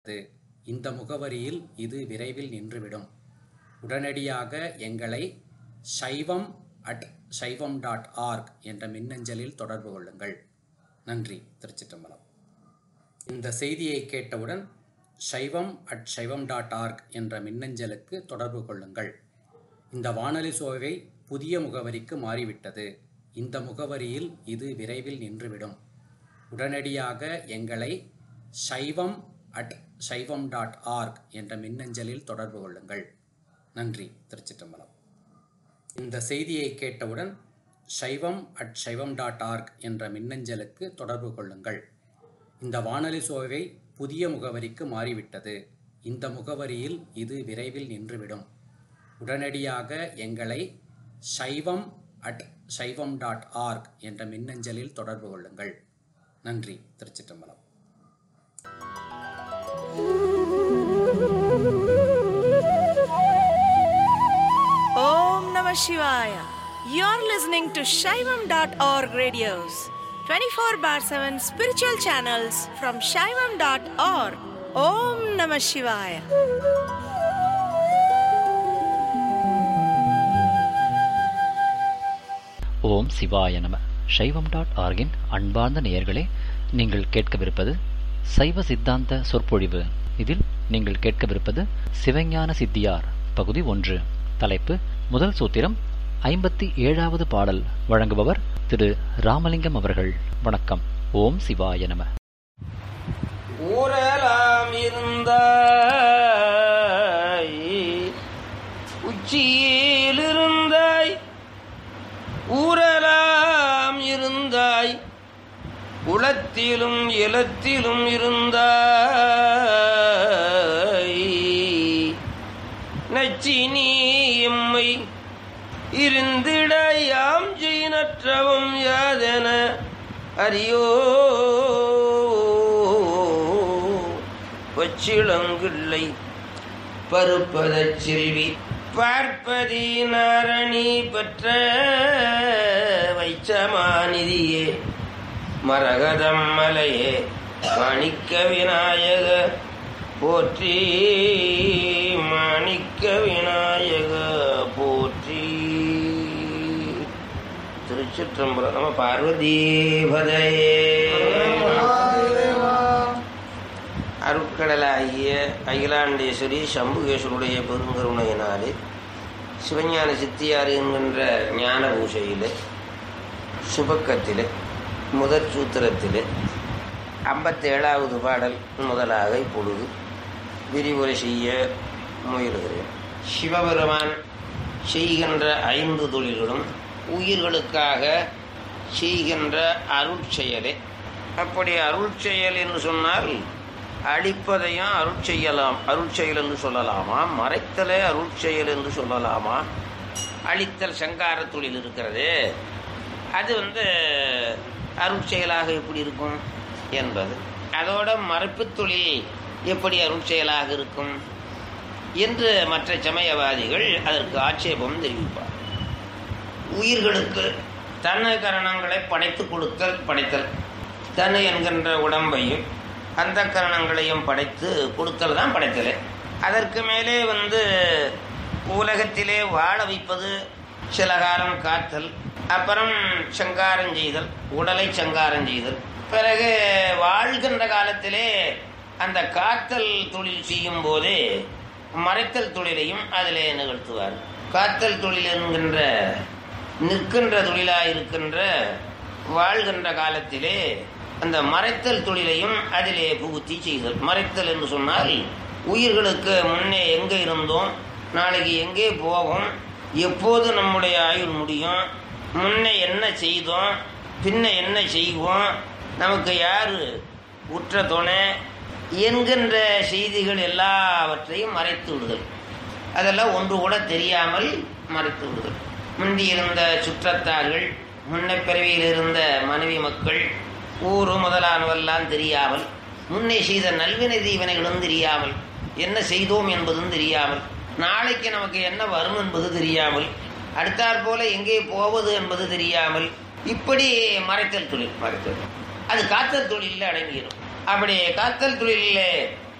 அது இந்த முகவரியில் இது விரைவில் நின்றுவிடும் உடனடியாக எங்களை சைவம் அட் சைவம் டாட் ஆர்க் என்ற மின்னஞ்சலில் தொடர்பு கொள்ளுங்கள் நன்றி திருச்சிற்றம்பலம் இந்த செய்தியை கேட்டவுடன் சைவம் அட் சைவம் டாட் ஆர்க் என்ற மின்னஞ்சலுக்கு தொடர்பு கொள்ளுங்கள் இந்த வானொலி சோவை புதிய முகவரிக்கு மாறிவிட்டது இந்த முகவரியில் இது விரைவில் நின்றுவிடும் உடனடியாக எங்களை சைவம் அட் சைவம் டாட் ஆர்க் என்ற மின்னஞ்சலில் தொடர்பு கொள்ளுங்கள் நன்றி திருச்சிற்றம்பலம் இந்த செய்தியை கேட்டவுடன் சைவம் அட் சைவம் டாட் ஆர்க் என்ற மின்னஞ்சலுக்கு தொடர்பு கொள்ளுங்கள் இந்த வானொலி சோவை புதிய முகவரிக்கு மாறிவிட்டது இந்த முகவரியில் இது விரைவில் நின்றுவிடும் உடனடியாக எங்களை சைவம் அட் சைவம் டாட் ஆர்க் என்ற மின்னஞ்சலில் தொடர்பு கொள்ளுங்கள் நன்றி திருச்சிற்றம்பலம் Om Namah Shivaya. You're listening to Shaivam.org radios, 24 bar 7 spiritual channels from Shaivam.org. Om Namah Shivaya. ஓம் சிவாய நம சைவம் டாட் ஆர்கின் அன்பார்ந்த நேயர்களே நீங்கள் கேட்கவிருப்பது சைவ சித்தாந்த சொற்பொழிவு இதில் நீங்கள் கேட்கவிருப்பது சிவஞான சித்தியார் பகுதி ஒன்று தலைப்பு முதல் சூத்திரம் ஐம்பத்தி ஏழாவது பாடல் வழங்குபவர் திரு ராமலிங்கம் அவர்கள் வணக்கம் ஓம் சிவாய நம ஊரலாம் இருந்தாய் உச்சியில் இருந்தாய் ஊரலாம் இருந்தாய் உளத்திலும் இலத்திலும் இருந்தாய் நச்சினி எம்மை இருந்திட யாம் செய்நற்றவும் யாதென அறியோ பச்சிளங்கிள்ளை பருப்பதச் செல்வி பார்ப்பதி நாரணி பெற்ற வைச்சமாநிதியே மரகதம் மலையே மாணிக்க விநாயக போற்றி மாணிக்க விநாயக போற்றி திருச்சிற்றம்பலம் நம பார்வதீபதையே அருட்கடலாகிய அகிலாண்டேஸ்வரி சம்புகேஸ்வருடைய பெருங்கருணையினாலே சிவஞான சித்தியார் என்கின்ற ஞான பூஷையில் சுபக்கத்தில் முதற் சூத்திரத்தில் ஐம்பத்தேழாவது பாடல் முதலாக இப்பொழுது விரிவுரை செய்ய முயலுகிறேன் சிவபெருமான் செய்கின்ற ஐந்து தொழில்களும் உயிர்களுக்காக செய்கின்ற அருட்செயலே அப்படி அருட்செயல் என்று சொன்னால் அழிப்பதையும் அருட்செய்யலாம் அருட்செயல் என்று சொல்லலாமா மறைத்தலே அருட்செயல் என்று சொல்லலாமா அழித்தல் சங்கார தொழில் இருக்கிறது அது வந்து அருட்செயலாக எப்படி இருக்கும் என்பது அதோட மறைப்பு தொழில் எப்படி அருட்செயலாக இருக்கும் என்று மற்ற சமயவாதிகள் அதற்கு ஆட்சேபம் தெரிவிப்பார் உயிர்களுக்கு தன்னை கரணங்களை படைத்து கொடுத்தல் படைத்தல் தன்னை என்கின்ற உடம்பையும் அந்த கரணங்களையும் படைத்து கொடுத்தல் தான் படைத்தல் அதற்கு மேலே வந்து உலகத்திலே வாழ வைப்பது சில காலம் காத்தல் அப்புறம் சங்காரம் செய்தல் உடலை சங்காரம் செய்தல் பிறகு வாழ்கின்ற காலத்திலே அந்த காத்தல் தொழில் செய்யும் போதே மறைத்தல் தொழிலையும் அதிலே நிகழ்த்துவார் காத்தல் தொழில் என்கின்ற நிற்கின்ற தொழிலாக இருக்கின்ற வாழ்கின்ற காலத்திலே அந்த மறைத்தல் தொழிலையும் அதிலே புகுத்தி செய்தல் மறைத்தல் என்று சொன்னால் உயிர்களுக்கு முன்னே எங்கே இருந்தோம் நாளைக்கு எங்கே போவோம் எப்போது நம்முடைய ஆயுள் முடியும் முன்னே என்ன செய்தோம் பின்ன என்ன செய்வோம் நமக்கு யார் உற்ற துணை என்கின்ற செய்திகள் எல்லாவற்றையும் மறைத்து விடுதல் அதெல்லாம் ஒன்று கூட தெரியாமல் மறைத்து விடுதல் முந்தி இருந்த சுற்றத்தார்கள் முன்ன பிறவியில் இருந்த மனைவி மக்கள் ஊரு முதலானவெல்லாம் தெரியாமல் முன்னே செய்த நல்வினை தீவினைகளும் தெரியாமல் என்ன செய்தோம் என்பதும் தெரியாமல் நாளைக்கு நமக்கு என்ன வரும் என்பது தெரியாமல் அடுத்தாற் போல எங்கே போவது என்பது தெரியாமல் இப்படி மறைத்தல் தொழில் மறைத்தல் அது காத்தல் தொழிலில் அடங்கிடும் அப்படி காத்தல் தொழிலில்